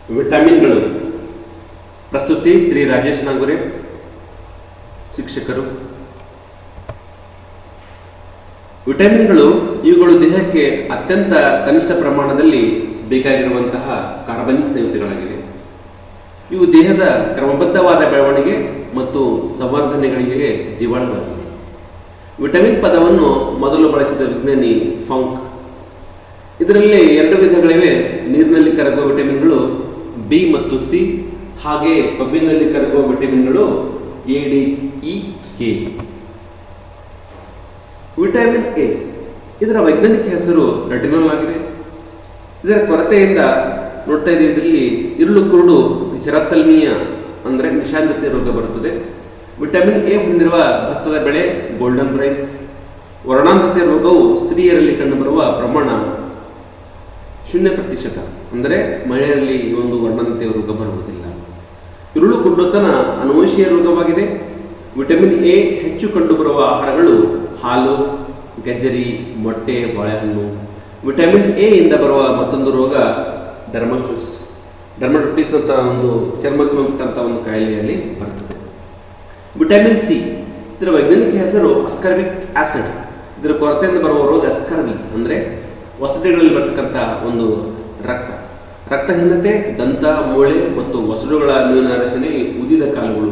ವಿಟಮಿನ್ಗಳು ಪ್ರಸ್ತುತಿ ಶ್ರೀ ರಾಜೇಶ್ ನಾಗುರೆ ಶಿಕ್ಷಕರು ವಿಟಮಿನ್ಗಳು ಇವುಗಳು ದೇಹಕ್ಕೆ ಅತ್ಯಂತ ಕನಿಷ್ಠ ಪ್ರಮಾಣದಲ್ಲಿ ಬೇಕಾಗಿರುವಂತಹ ಕಾರ್ಬನಿಕ್ ಸಂಯುಕ್ತಗಳಾಗಿವೆ ಇವು ದೇಹದ ಕ್ರಮಬದ್ಧವಾದ ಬೆಳವಣಿಗೆ ಮತ್ತು ಸಂವರ್ಧನೆಗಳಿಗೆ ಜೀವಾಣುವಾಗಿವೆ ವಿಟಮಿನ್ ಪದವನ್ನು ಮೊದಲು ಬಳಸಿದ ವಿಜ್ಞಾನಿ ಫಂಕ್ ಇದರಲ್ಲಿ ಎರಡು ವಿಧಗಳಿವೆ ನೀರಿನಲ್ಲಿ ಕರಗುವ ವಿಟಮಿನ್ಗಳು ಬಿ ಮತ್ತು ಸಿ ಹಾಗೆ ಕೊಬ್ಬಿನಲ್ಲಿ ಕರಗುವ ವಿಟಮಿನ್ಗಳು A D E K vitamin A ಇದರ ವೈಜ್ಞಾನಿಕ ಹೆಸರು ರೆಟಿನಾಲ್ ಆಗಿದೆ ಇದರ ಕೊರತೆಯಿಂದ ನೋಡ್ತಾ ಇದ್ದೀವಿ ಇದರಲ್ಲಿ ಇರುಳು ಕುರುಡು ಜರತಲ್ಮೀಯ ಅಂದರೆ ನಿಶಾಂತತೆ ರೋಗ ಬರುತ್ತದೆ ವಿಟಮಿನ್ ಎ ಹೊಂದಿರುವ ಭತ್ತದ ಬೆಳೆ ಗೋಲ್ಡನ್ ರೈಸ್ ವರ್ಣಾಂಧತೆ ರೋಗವು ಸ್ತ್ರೀಯರಲ್ಲಿ ಕಂಡುಬರುವ ಪ್ರಮಾಣ ಶೂನ್ಯ ಪ್ರತಿಶತ ಅಂದರೆ ಮಹಿಳೆಯರಲ್ಲಿ ಈ ಒಂದು ವರ್ಣಾಂಧತೆಯ ರೋಗ ಬರುವುದಿಲ್ಲ ಇರುಳು ಕುರುಡುತನ ಅನುವಂಶೀಯ ರೋಗವಾಗಿದೆ ವಿಟಮಿನ್ ಎ ಹೆಚ್ಚು ಕಂಡುಬರುವ ಆಹಾರಗಳು ಹಾಲು ಗಜ್ಜರಿ ಮೊಟ್ಟೆ ಬಾಳೆಹಣ್ಣು ವಿಟಮಿನ್ ಎ ಇಂದ ಬರುವ ಮತ್ತೊಂದು ರೋಗ ಡರ್ಮಸೂಸ್ ಡರ್ಮಟೋಟಿಸ್ ಅಂತ ಒಂದು ಚರ್ಮಕ್ಕೆ ಸಂಬಂಧಪಟ್ಟಂತ ಒಂದು ಕಾಯಿಲೆಯಲ್ಲಿ ಬರುತ್ತದೆ ವಿಟಮಿನ್ ಸಿ ಇದರ ವೈಜ್ಞಾನಿಕ ಹೆಸರು ಅಸ್ಕರ್ಬಿಕ್ ಆಸಿಡ್ ಇದರ ಕೊರತೆಯಿಂದ ಬರುವ ರೋಗ ಅಸ್ಕರ್ಬಿ ಅಂದರೆ ವಸತಿಗಳಲ್ಲಿ ಬರ್ತಕ್ಕಂಥ ಒಂದು ರಕ್ತ ರಕ್ತಹೀನತೆ ದಂತ ಮೂಳೆ ಮತ್ತು ವಸಡುಗಳ ನ್ಯೂನ ರಚನೆ ಉದಿದ ಕಾಲುಗಳು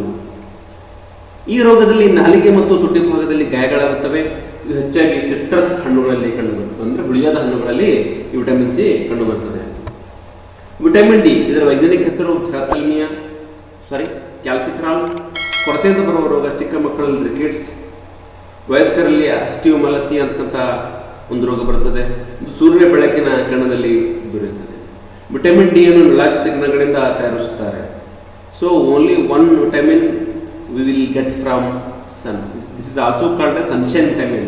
ಈ ರೋಗದಲ್ಲಿ ನಾಲಿಗೆ ಮತ್ತು ತುಟಿ ಭಾಗದಲ್ಲಿ ಗಾಯಗಳಾಗುತ್ತವೆ ಇದು ಹೆಚ್ಚಾಗಿ ಸಿಟ್ರಸ್ ಹಣ್ಣುಗಳಲ್ಲಿ ಕಂಡುಬರುತ್ತದೆ ಅಂದರೆ ಹುಳಿಯಾದ ಹಣ್ಣುಗಳಲ್ಲಿ ಈ ವಿಟಮಿನ್ ಸಿ ಕಂಡುಬರುತ್ತದೆ ವಿಟಮಿನ್ ಡಿ ಇದರ ವೈಜ್ಞಾನಿಕ ಹೆಸರು ಥೆರಾಥಲ್ಮಿಯಾ ಸಾರಿ ಕ್ಯಾಲ್ಸಿಫ್ರಾಲ್ ಕೊರತೆಯಿಂದ ಬರುವ ರೋಗ ಚಿಕ್ಕ ಮಕ್ಕಳಲ್ಲಿ ರಿಕೆಟ್ಸ್ ವಯಸ್ಕರಲ್ಲಿ ಅಸ್ಟಿಯೋಮಲಸಿ ಅಂತಕ್ಕಂಥ ಒಂದು ರೋಗ ಬರುತ್ತದೆ ಇದು ಸೂರ್ಯನ ಬೆಳಕಿನ ಕಿರಣದಲ್ಲಿ ದೊರೆಯುತ್ತದೆ ವಿಟಮಿನ್ ಡಿ ಅನ್ನು ನೆಲಾಜಿತ ಕಿರಣಗಳಿಂದ ತಯಾರಿಸುತ್ತಾರೆ so only one vitamin we will get from sun this is also called sunshine vitamin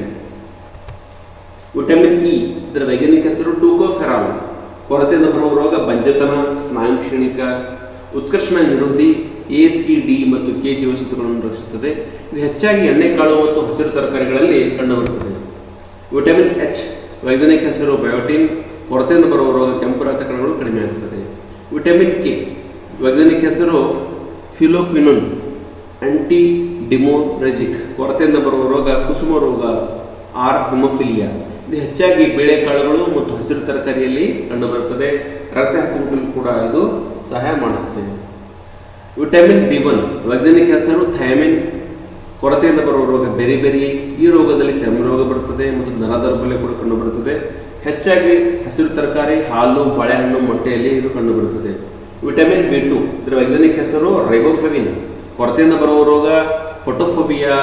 vitamin E ಇದರ ವೈಜ್ಞಾನಿಕ ಹೆಸರು ಟೂಕೋಫೆರಾಲ್ ಕೊರತೆಯಿಂದ ಬರುವ ರೋಗ ಬಂಜತನ ಸ್ನಾಯು ಕ್ಷೀಣಿಕ ಉತ್ಕರ್ಷಣ ನಿರೋಧಿ ಎ ಸಿ ಡಿ ಮತ್ತು ಕೆ ಜೀವಸತ್ವಗಳನ್ನು ರಕ್ಷಿಸುತ್ತದೆ ಇದು ಹೆಚ್ಚಾಗಿ ಎಣ್ಣೆಕಾಳು ಮತ್ತು ಹಸಿರು ತರಕಾರಿಗಳಲ್ಲಿ ಕಂಡುಬರುತ್ತದೆ ವಿಟಮಿನ್ ಎಚ್ ವೈಜ್ಞಾನಿಕ ಹೆಸರು ಬಯೋಟಿನ್ ಕೊರತೆಯಿಂದ ಬರುವ ರೋಗ ಕೆಂಪು ರಕ್ತಕಣಗಳು ಕಡಿಮೆ ಆಗುತ್ತದೆ ವಿಟಮಿನ್ ಕೆ ವೈಜ್ಞಾನಿಕ ಹೆಸರು ಫಿಲೋಕ್ವಿನೋನ್ ಆಂಟಿ ಡಿಮೋರೆಜಿಕ್ ಕೊರತೆಯಿಂದ ಬರುವ ರೋಗ ಕುಸುಮ ರೋಗ ಆರ್ ಹಿಮೋಫಿಲಿಯಾ ಇದು ಹೆಚ್ಚಾಗಿ ಬೇಳೆಕಾಳುಗಳು ಮತ್ತು ಹಸಿರು ತರಕಾರಿಯಲ್ಲಿ ಕಂಡುಬರುತ್ತದೆ ರಕ್ತ ಹಾಕುವುದರಲ್ಲಿ ಕೂಡ ಇದು ಸಹಾಯ ಮಾಡುತ್ತದೆ ವಿಟಮಿನ್ ಬಿ ಒನ್ ವೈಜ್ಞಾನಿಕ ಹೆಸರು ಥೈಮಿನ್ ಕೊರತೆಯಿಂದ ಬರುವ ರೋಗ ಬೆರಿ ಬೆರಿ ಈ ರೋಗದಲ್ಲಿ ಚರ್ಮ ರೋಗ ಬರುತ್ತದೆ ಮತ್ತು ನರ ದೌರ್ಬಲ್ಯ ಕೂಡ ಕಂಡುಬರುತ್ತದೆ ಹೆಚ್ಚಾಗಿ ಹಸಿರು ತರಕಾರಿ ಹಾಲು ಬಾಳೆಹಣ್ಣು ಮೊಟ್ಟೆಯಲ್ಲಿ ಇದು ಕಂಡುಬರುತ್ತದೆ ವಿಟಮಿನ್ ಬಿ ಟು ಇದರ ವೈಜ್ಞಾನಿಕ ಹೆಸರು ರೈಬೋಫ್ಲವಿನ್ ಕೊರತೆಯಿಂದ ಬರುವ ರೋಗ ಫೋಟೋಫೋಬಿಯಾ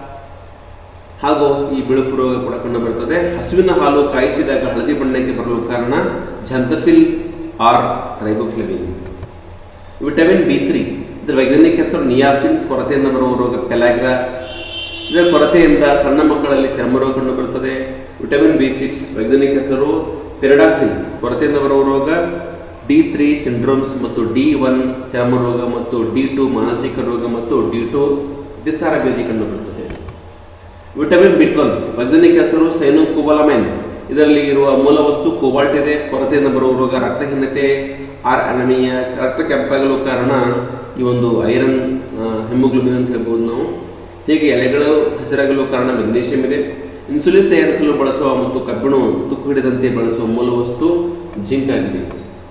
ಹಾಗೂ ಈ ಬಿಳುಪು ರೋಗ ಕೂಡ ಕಂಡುಬರುತ್ತದೆ ಹಸುವಿನ ಹಾಲು ಕಾಯಿಸಿದಾಗ ಹಳದಿ ಬಣ್ಣಕ್ಕೆ ಬರಲು ಕಾರಣ xanthophyll or riboflavin vitamin B three ಇದರ ವೈಜ್ಞಾನಿಕ ಹೆಸರು ನಿಯಾಸಿನ್ ಕೊರತೆಯಿಂದ ಬರುವ ರೋಗ ಪೆಲಾಗ್ರಾ ಇದರ ಕೊರತೆಯಿಂದ ಸಣ್ಣ ಮಕ್ಕಳಲ್ಲಿ ಚರ್ಮ ರೋಗ ಕಂಡುಬರುತ್ತದೆ ವಿಟಮಿನ್ ಬಿ ಸಿಕ್ಸ್ ವೈಜ್ಞಾನಿಕ ಹೆಸರು ಪೆರಡಾಕ್ಸಿನ್ ಕೊರತೆಯಿಂದ ಬರುವ ರೋಗ ಡಿ ತ್ರೀ ಸಿಂಡ್ರೋಮ್ಸ್ ಮತ್ತು ಡಿ ಒನ್ ಚರ್ಮ ರೋಗ ಮತ್ತು ಡಿ ಟು ಮಾನಸಿಕ ರೋಗ ಮತ್ತು ಡಿ ಟು ಅತಿಸಾರ ಭೇದಿ ಕಂಡುಬರುತ್ತದೆ ವಿಟಮಿನ್ ಬಿ ಟ್ವೆಲ್ವ್ ವೈಜ್ಞಾನಿಕ ಹೆಸರು ಸೈನೋಕೋಬಲಮೈನ್ ಇದರಲ್ಲಿ ಇರುವ ಮೂಲ ವಸ್ತು ಕೋಬಾಲ್ಟ್ ಇದೆ ಕೊರತೆಯಿಂದ ಬರುವ ರೋಗ ರಕ್ತಹೀನತೆ ಆರ್ ಅನಮಿಯ ರಕ್ತ ಕೆಂಪಾಗಲು ಕಾರಣ ಈ ಒಂದು ಐರನ್ ಹೆಮೋಗ್ಲೋಬಿನ್ ಅಂತ ಹೇಳ್ಬೋದು ನಾವು ಹೀಗೆ ಎಲೆಗಳು ಹಸಿರಾಗಲು ಕಾರಣ ಮೆಗ್ನೀಷಿಯಂ ಇದೆ ಇನ್ಸುಲಿನ್ ತಯಾರಿಸಲು ಬಳಸುವ ಮತ್ತು ಕಬ್ಬಿಣ ತುಕ್ಕು ಹಿಡಿದಂತೆ ಬಳಸುವ ಮೂಲ ವಸ್ತು ಜಿಂಕ್ ಆಗಿದೆ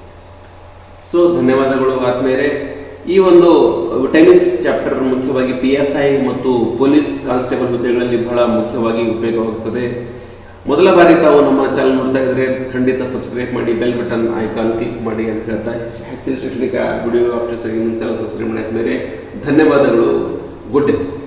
ಸೊ ಧನ್ಯವಾದಗಳು ಆದ್ಮೇಲೆ ಈ ಒಂದು ವಿಟಮಿನ್ಸ್ ಚಾಪ್ಟರ್ ಮುಖ್ಯವಾಗಿ ಪಿ ಎಸ್ ಐ ಮತ್ತು ಪೊಲೀಸ್ ಕಾನ್ಸ್ಟೇಬಲ್ ಹುದ್ದೆಗಳಲ್ಲಿ ಬಹಳ ಮುಖ್ಯವಾಗಿ ಉಪಯೋಗವಾಗುತ್ತದೆ ಮೊದಲ ಬಾರಿ ತಾವು ನಮ್ಮ ಚಾನಲ್ ನೋಡ್ತಾ ಇದ್ರೆ ಖಂಡಿತ ಸಬ್ಸ್ಕ್ರೈಬ್ ಮಾಡಿ ಬೆಲ್ ಬಟನ್ ಐಕಾನ್ ಕ್ಲಿಕ್ ಮಾಡಿ ಅಂತ ಹೇಳ್ತಾ ಹೆಚ್ಚಿನ ಶೈಕ್ಷಣಿಕ ವಿಡಿಯೋ ಅಪ್ಡೇಟ್ಸ್ ಚಾನಲ್ ಸಬ್ಸ್ಕ್ರೈಬ್ ಮಾಡಿ ಆದ್ಮೇಲೆ ಧನ್ಯವಾದಗಳು ಗುಡ್ ಡೇ